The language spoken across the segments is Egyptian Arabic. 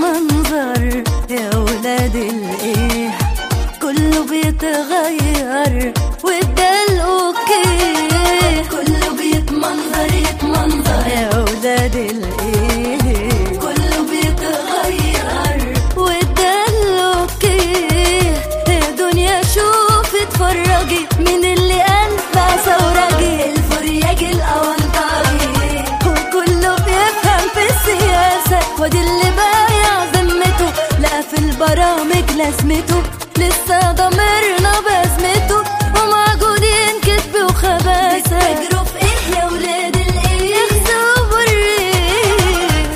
منظر يا ولاد الايه كله بيتغير وده الاوكي كله بيتمنظر يتمنظر يا ولاد الايه كله بيتغير وده الاوكي يا دنيا شوف اتفرجي من اللي انفع ثورجي الفرياج الاونطاجي وكله بيفهم في السياسة وادي اللي بايع ذمته لا في البرامج لازمته لسه ضميرنا بازمته ومعجودين كذب وخباثة بتجروا في ايه يا ولاد الايه اخذوا بالريح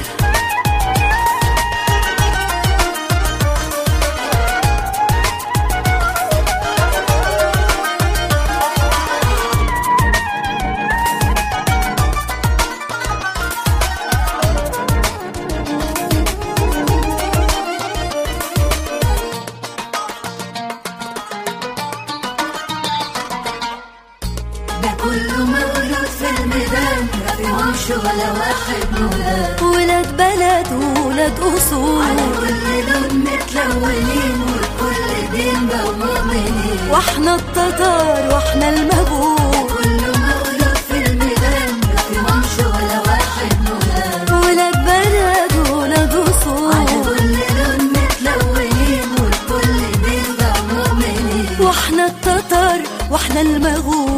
ده كله مولود في الميدان ما فيهمش ولا واحد مولاد ولاد بلد وولاد اصول على كل لون متلونين وكل دين بقوا مؤمنين واحنا التتار واحنا المجهول كله مولود في الميدان ما فيهمش ولا واحد مولاد ولاد بلد وولاد على اصول كل لون متلونين وكل دين بقوا مؤمنين واحنا التتار واحنا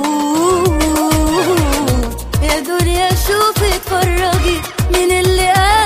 المغول يا دنيا شوفي اتفرجي من اللي قال